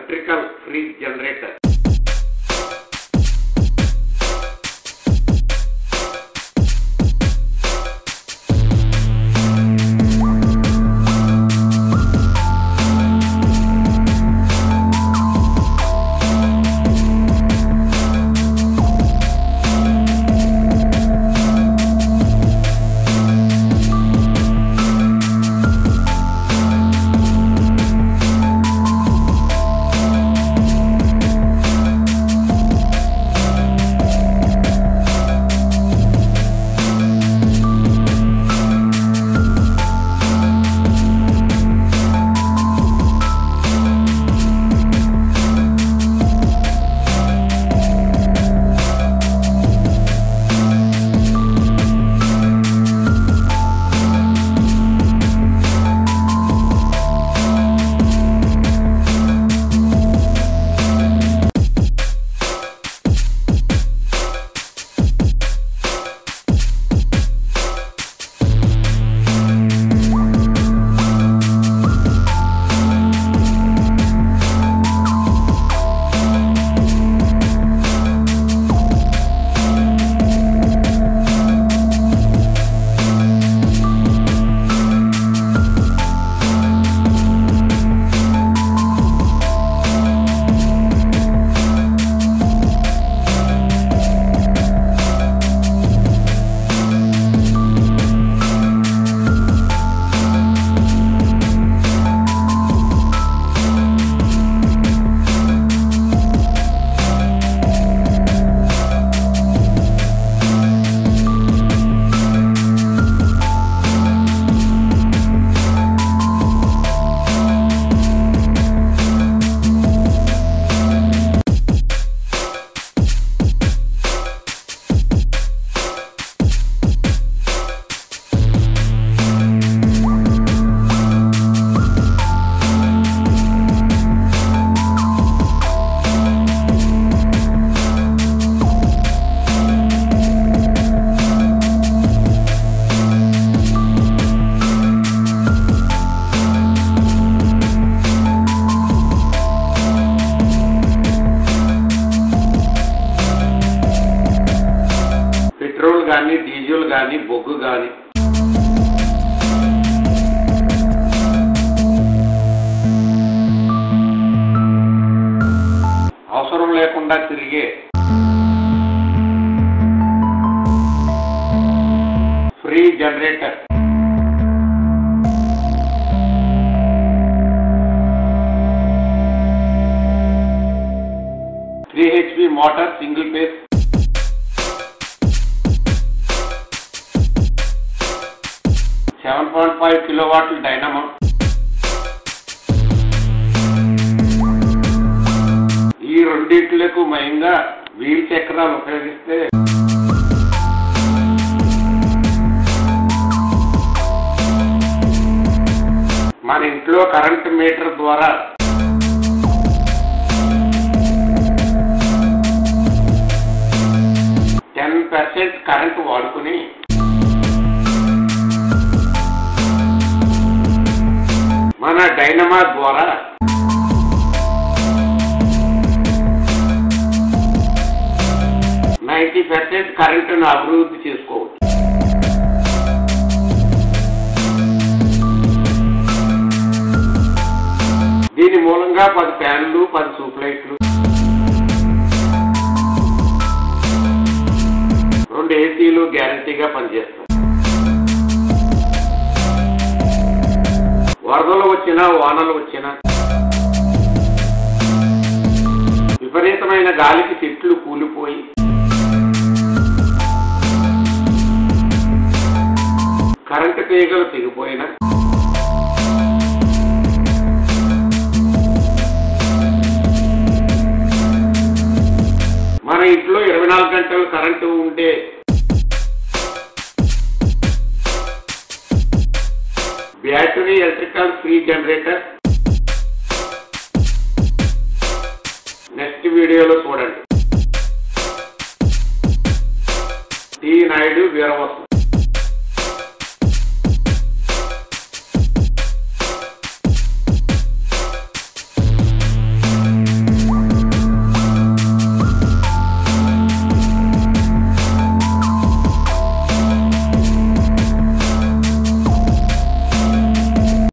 electrical free generator petrol కానీ diesel కానీ బొగ్గు కానీ అవసరం లేకుండా తిరిగే free generator three HP motor single phase seven point five kilo వాట్ల డైనమో ఈ రెండింటిలకు మయంగా వీల్ చక్రాలు ఉపయోగిస్తే మన ఇంట్లో కరెంట్ మీటర్ ద్వారా టెన్ పర్సెంట్ కరెంట్ వాడుకుని మన డైనమా ద్వారా నైంటీ పర్సెంట్ కరెంటును అభివృద్ధి చేసుకోవచ్చు దీని మూలంగా పది ఫ్యాన్లు పది సూప్ లైట్లు రెండు ఏసీలు గ్యారంటీగా పనిచేస్తాయి వరదలు వచ్చినా వానలు వచ్చినా విపరీతమైన గాలికి చెట్లు కూలిపోయి కరెంటు తీగలు తెగిపోయినా మన ఇంట్లో ఇరవై నాలుగు గంటలు కరెంటు ఉండే battery electrical free generator next వీడియోలో చూడండి టి నాయుడు వీరవసం